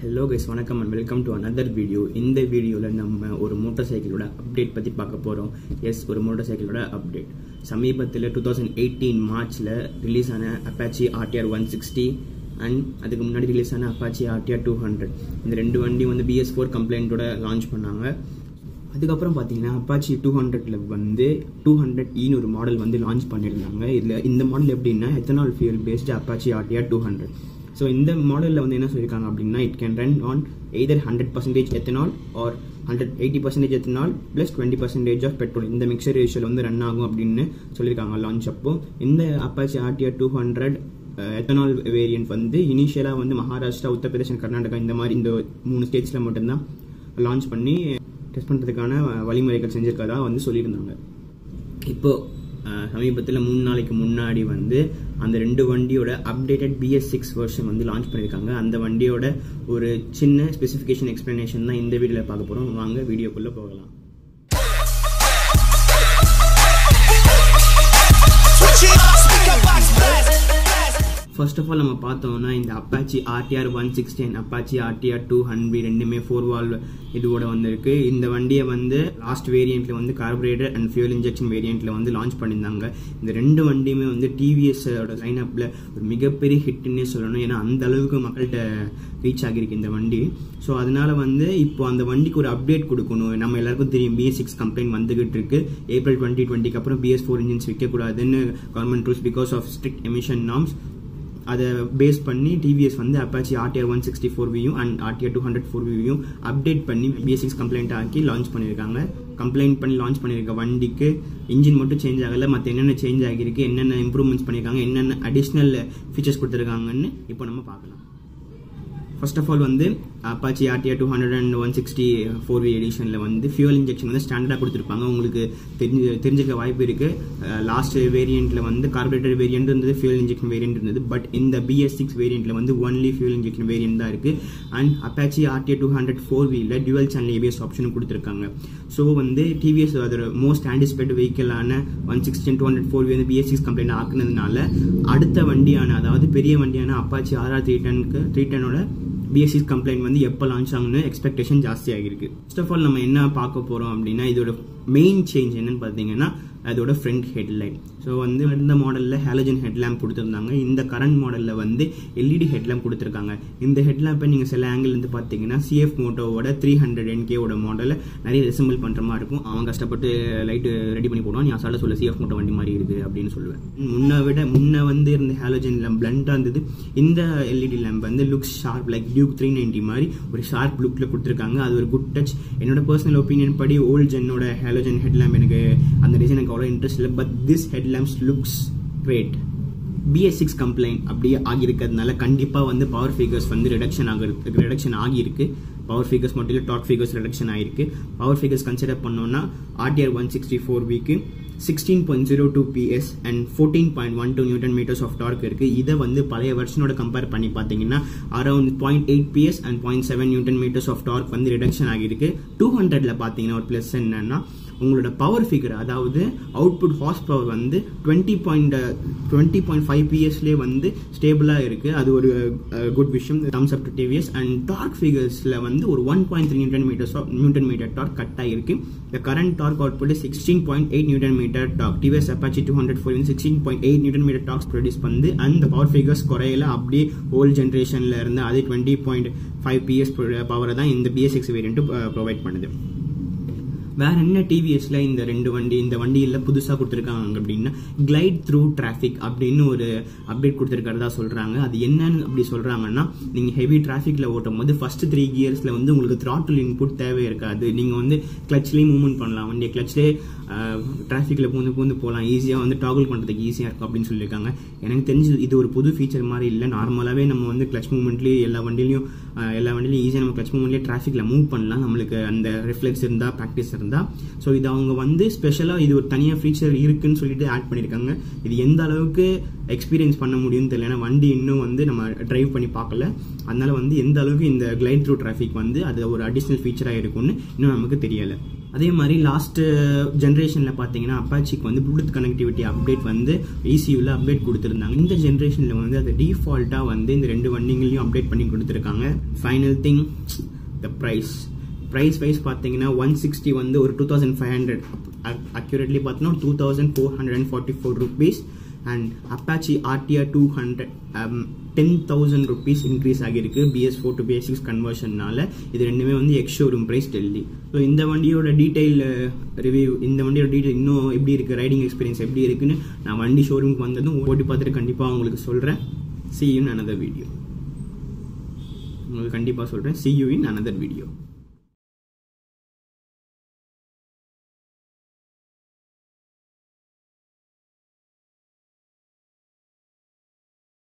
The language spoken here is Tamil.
ஹலோ கைஸ் வணக்கம் and welcome to another video இந்த வீடியோவில் நம்ம ஒரு மோட்டார் சைக்கிளோட அப்டேட் பற்றி பார்க்க போகிறோம் எஸ் ஒரு மோட்டார் சைக்கிளோட அப்டேட் சமீபத்தில் டூ தௌசண்ட் எயிட்டீன் மார்ச்சில் ரிலீஸ் ஆன Apache RTR one sixty and அதுக்கு முன்னாடி ரிலீஸ் ஆன அப்பாச்சி ஆர்டிஆர் டூ ஹண்ட்ரட் இந்த ரெண்டு வண்டி வந்து பிஎஸ் ஃபோர் கம்ப்ளைண்ட்டோட லான்ச் பண்ணாங்க அதுக்கப்புறம் பார்த்தீங்கன்னா அப்பாச்சி டூ ஹண்ட்ரட்ல வந்து டூ ஹண்ட்ரட் ஈன்னு ஒரு மாடல் வந்து லான்ச் பண்ணியிருந்தாங்க இதில் இந்த மாடல் எப்படின்னா ethanol fuel based Apache RTR two hundred so இந்த மாடலில் வந்து என்ன சொல்லியிருக்காங்க அப்படின்னா it can run on either hundred percentage ethanol or hundred eighty percentage ethanol plus twenty percentage of petrol இந்த மிக்சர் ரேஷியோவில் வந்து ரன் ஆகும் அப்படின்னு சொல்லியிருக்காங்க லான்ச் அப்போ இந்த Apache RTR two hundred ethanol variant வந்து இனிஷியலாக வந்து மகாராஷ்டிரா உத்தரப்பிரதேசம் கர்நாடகா இந்த மாதிரி இந்த மூணு ஸ்டேட்ஸில் மட்டும்தான் லான்ச் பண்ணி டெஸ்ட் பண்ணுறதுக்கான வழிமுறைகள் செஞ்சிருக்கதா வந்து சொல்லியிருந்தாங்க இப்போ சமீபத்தில் மூணு நாளைக்கு முன்னாடி வந்து அந்த ரெண்டு வண்டியோட அப்டேட்டட் பிஎஸ் சிக்ஸ் வெர்ஷன் வந்து லான்ச் பண்ணியிருக்காங்க அந்த வண்டியோட ஒரு சின்ன ஸ்பெசிஃபிகேஷன் எக்ஸ்பிளனேஷன் தான் இந்த வீடியோவில் பார்க்க போகிறோம் வாங்க வீடியோக்குள்ளே போகலாம் ஃபர்ஸ்ட் ஆஃப் ஆல் நம்ம பார்த்தோம்னா இந்த Apache RTR one sixty and Apache RTR two hundred ரெண்டுமே ஃபோர் வால் இதுவோட வந்திருக்கு இந்த வண்டியை வந்து லாஸ்ட் வேரியண்ட்ல வந்து கார்பரேட்டர் அண்ட் ஃபியூல் இன்ஜெக்ஷன் வேரியண்ட்ல வந்து லான்ச் பண்ணியிருந்தாங்க இந்த ரெண்டு வண்டியுமே வந்து டிவிஎஸோட லைனப்ல ஒரு மிகப்பெரிய ஹிட்னே சொல்லணும் ஏன்னா அந்த அளவுக்கு மக்கள்கிட்ட ரீச் ஆகியிருக்கு இந்த வண்டி ஸோ அதனால வந்து இப்போ அந்த வண்டிக்கு ஒரு அப்டேட் கொடுக்கணும் நம்ம எல்லாருக்கும் தெரியும் பிஎஸ் சிக்ஸ் கம்ப்ளைண்ட் வந்துகிட்டு இருக்கு ஏப்ரல் டுவெண்ட்டி டுவெண்ட்டிக்கு அப்புறம் பிஎஸ் ஃபோர் இன்ஜின்ஸ் விற்கக்கூடாதுன்னு government rules because of strict emission norms அதை பேஸ் பண்ணி டிவிஎஸ் வந்து Apache RTR one sixty four வியும் and RTR two hundred four வியும் அப்டேட் பண்ணி பிஎஸ் சிக்ஸ் கம்ப்ளைண்ட் ஆக்கி லான்ச் பண்ணியிருக்காங்க கம்ப்ளைண்ட் பண்ணி லான்ச் பண்ணியிருக்க வண்டிக்கு இன்ஜின் மட்டும் சேஞ்ச் ஆகல மற்ற என்னென்ன சேஞ்ச் ஆகியிருக்கு என்னென்ன இம்ப்ரூவ்மெண்ட்ஸ் பண்ணியிருக்காங்க என்னென்ன அடிஷ்னல் ஃபீச்சர்ஸ் கொடுத்துருக்காங்கன்னு இப்போ நம்ம பார்க்கலாம் ஃபர்ஸ்ட் ஆஃப் ஆல் வந்து Apache RTR two hundred and one sixty four V எடிஷனில் வந்து ஃபியூல் இன்ஜெக்ஷன் வந்து ஸ்டாண்டர்டாக கொடுத்துருப்பாங்க உங்களுக்கு தெரிஞ்சு தெரிஞ்சுக்க வாய்ப்பு இருக்குது லாஸ்ட் வேரியண்ட்டில் வந்து கார்பரேட்டர் வேரியண்ட் இருந்தது ஃபியூல் இன்ஜெக்ஷன் வேரியண்ட் இருந்தது பட் இந்த பிஎஸ் சிக்ஸ் வேரியண்ட்டில் வந்து ஒன்லி ஃபியூல் இன்ஜெக்ஷன் வேரியண்ட் தான் இருக்குது and Apache RTR two hundred four வீல டியூவல் சேனல் ஏபிஎஸ் ஆப்ஷனும் கொடுத்துருக்காங்க ஸோ வந்து டிவிஎஸ் அதோட மோஸ்ட் ஆன்டிசிபேட் வெஹிக்கிளான one sixty two hundred four V வந்து பிஎஸ் சிக்ஸ் கம்ப்ளைண்ட் ஆக்குனதுனால அடுத்த வண்டியான அதாவது பெரிய வண்டியான அப்பாச்சி ஆர்ஆர் த்ரீ டனுக்கு த்ரீ டனோட பிஎஸ்சி கம்ப்ளைண்ட் வந்து எப்போ லான்ச் ஆகும்னு எக்ஸ்பெக்டேஷன் ஜாஸ்தி ஆகிருக்கு ஃபர்ஸ்ட் ஆஃப் ஆல் நம்ம என்ன பார்க்க போகிறோம் அப்படின்னா இதோட மெயின் சேஞ்ச் என்னன்னு பார்த்தீங்கன்னா அதோட ஃப்ரண்ட் ஹெட்லைட் ஸோ வந்து இந்த மாடலில் ஹேலஜன் ஹெட்லேம்ப் கொடுத்துருந்தாங்க இந்த கரண்ட் மாடலில் வந்து எல்இடி ஹெட்லேம்ப் கொடுத்துருக்காங்க இந்த ஹெட்லேம்பை நீங்கள் சில ஆங்கிள் இருந்து பார்த்தீங்கன்னா சிஎஃப் மோட்டோவோட த்ரீ ஹண்ட்ரட் என்கேவோட மாடலில் நிறைய ரிசம்பிள் பண்ணுற மாதிரி இருக்கும் அவன் கஷ்டப்பட்டு லைட்டு ரெடி பண்ணி போடுவான் நீ அசால்ட்டாக சொல்ல சிஎஃப் மோட்டோ வண்டி மாதிரி இருக்குது அப்படின்னு சொல்லுவேன் முன்ன விட முன்ன வந்து இருந்த ஹேலஜன் லேம்ப் பிளண்டாக இருந்தது இந்த எல்இடி லேம்ப் வந்து look sharp like Duke three ninety மாதிரி ஒரு ஷார்ப் லுக்கில் கொடுத்துருக்காங்க அது ஒரு குட் டச் என்னோட பர்சனல் ஒப்பீனியன் படி ஓல்ட் ஜென்னோட ஹேலோஜன் ஹெட்லேம்ப் எனக்கு அந்த டிசைன் எனக்கு அவ்வளோ இன்ட்ரெஸ்ட் இல்லை but this headlamps looks great BS six compliant அப்படியே ஆகியிருக்கிறதுனால கண்டிப்பாக வந்து பவர் ஃபிகர்ஸ் வந்து ரிடக்ஷன் ஆகிறது ரிடக்ஷன் ஆகியிருக்கு பவர் ஃபிகர்ஸ் மட்டும் இல்லை டாக் ஃபிகர்ஸ் ரிடக்ஷன் ஆகிருக்கு பவர் ஃபிகர்ஸ் கன்சிடர் பண்ணோம்னா ஆர்டிஆர் ஒன் சிக்ஸ்டி ஃபோர் வீக்கு sixteen point zero two PS and fourteen point one two newton metres of torque இருக்கு இதை வந்து பழைய வருஷனோட கம்பேர் பண்ணி பார்த்தீங்கன்னா around point eight PS and point seven newton metres of torque வந்து ரிடக்ஷன் ஆகியிருக்கு டூ ஹண்ட்ரட்ல பார்த்தீங்கன்னா ஒரு ப்ளஸ் என்னன்னா உங்களோட பவர் ஃபிகர் அதாவது அவுட்புட் ஹார்ஸ் பவர் வந்து twenty point twenty point five பிஎஸ்லேயே வந்து ஸ்டேபிளாக இருக்குது அது ஒரு குட் விஷயம் thumbs up to TVS and torque ஃபிகர்ஸில் வந்து ஒரு one point three newton metres of newton metre torque cut ஆகிருக்கு இந்த current torque output sixteen point eight newton metre torque TVS Apache two hundred four sixteen point eight newton metre torques produce பண்ணுது அந்த பவர் ஃபிகர்ஸ் குறையில அப்படியே ஓல்ட் ஜென்ரேஷனில் இருந்து அதே டுவெண்ட்டி பாயிண்ட் ஃபைவ் பிஎஸ் பவரை தான் இந்த பிஎஸ் சிக்ஸ் வேரியன்ட்டு ப்ரொவைட் பண்ணுது வேற என்ன டிவிஎஸ்ல இந்த ரெண்டு வண்டி இந்த வண்டியில் புதுசாக கொடுத்துருக்காங்க அப்படின்னா கிளைட் த்ரூ டிராஃபிக் அப்படின்னு ஒரு அப்டேட் கொடுத்துருக்கிறதா சொல்றாங்க அது என்னன்னு அப்படி சொல்றாங்கன்னா நீங்க ஹெவி டிராஃபிக்ல ஓட்டும் போது ஃபர்ஸ்ட் த்ரீ கியர்ஸ்ல வந்து உங்களுக்கு த்ராட்டில் இன்புட் தேவை இருக்காது நீங்க வந்து கிளச்லேயே மூவ்மெண்ட் பண்ணலாம் வண்டியை கிளச்லேயே டிராஃபிக்ல பூந்து பூந்து போகலாம் ஈஸியாக வந்து டாகுல் பண்ணுறதுக்கு ஈஸியாக இருக்கும் அப்படின்னு சொல்லியிருக்காங்க எனக்கு தெரிஞ்சு இது ஒரு புது ஃபீச்சர் மாதிரி இல்லை நார்மலாகவே நம்ம வந்து கிளச் மூவ்மெண்ட்லேயே எல்லா வண்டிலையும் எல்லா வண்டிலையும் ஈஸியாக நம்ம கிளச் மூவ்மெண்ட்லேயே டிராஃபிக்ல மூவ் பண்ணலாம் நம்மளுக்கு அந்த ரிஃப்ளெக்ஸ் இருந்தால் ப்ராக்டிஸ் இருந்தால் இருந்தா ஸோ இது அவங்க வந்து ஸ்பெஷலாக இது ஒரு தனியாக ஃபீச்சர் இருக்குன்னு சொல்லிட்டு ஆட் பண்ணியிருக்காங்க இது எந்த அளவுக்கு எக்ஸ்பீரியன்ஸ் பண்ண முடியும்னு தெரியல ஏன்னா வண்டி இன்னும் வந்து நம்ம டிரைவ் பண்ணி பார்க்கல அதனால வந்து எந்த அளவுக்கு இந்த கிளைட் த்ரூ டிராஃபிக் வந்து அது ஒரு அடிஷ்னல் ஃபீச்சராக இருக்கும்னு இன்னும் நமக்கு தெரியலை அதே மாதிரி லாஸ்ட் ஜென்ரேஷனில் பார்த்தீங்கன்னா அப்பாச்சிக்கு வந்து ப்ளூடூத் கனெக்டிவிட்டி அப்டேட் வந்து ECU-ல அப்டேட் கொடுத்துருந்தாங்க இந்த ஜென்ரேஷனில் வந்து அது டிஃபால்ட்டாக வந்து இந்த ரெண்டு வண்டிங்களையும் அப்டேட் பண்ணி கொடுத்துருக்காங்க final thing the price price wise பார்த்தீங்கன்னா ஒன் சிக்ஸ்டி வந்து ஒரு two thousand five hundred accurately பார்த்தீங்கன்னா two thousand four hundred and forty four rupees and Apache RTR two hundred ten thousand rupees increase ஆகியிருக்கு BS four to BS six கன்வர்ஷன்னால இது ரெண்டுமே வந்து ex showroom price Delhi so இந்த வண்டியோட டீட்டெயில் ரிவ்யூ இந்த வண்டியோட டீட்டெயில் இன்னும் எப்படி இருக்குது ரைடிங் எக்ஸ்பீரியன்ஸ் எப்படி இருக்குன்னு நான் வண்டி ஷோரூமுக்கு வந்ததும் ஓட்டி பார்த்துட்டு கண்டிப்பாக உங்களுக்கு சொல்கிறேன் see you in another video உங்களுக்கு கண்டிப்பாக சொல்கிறேன் see you in another video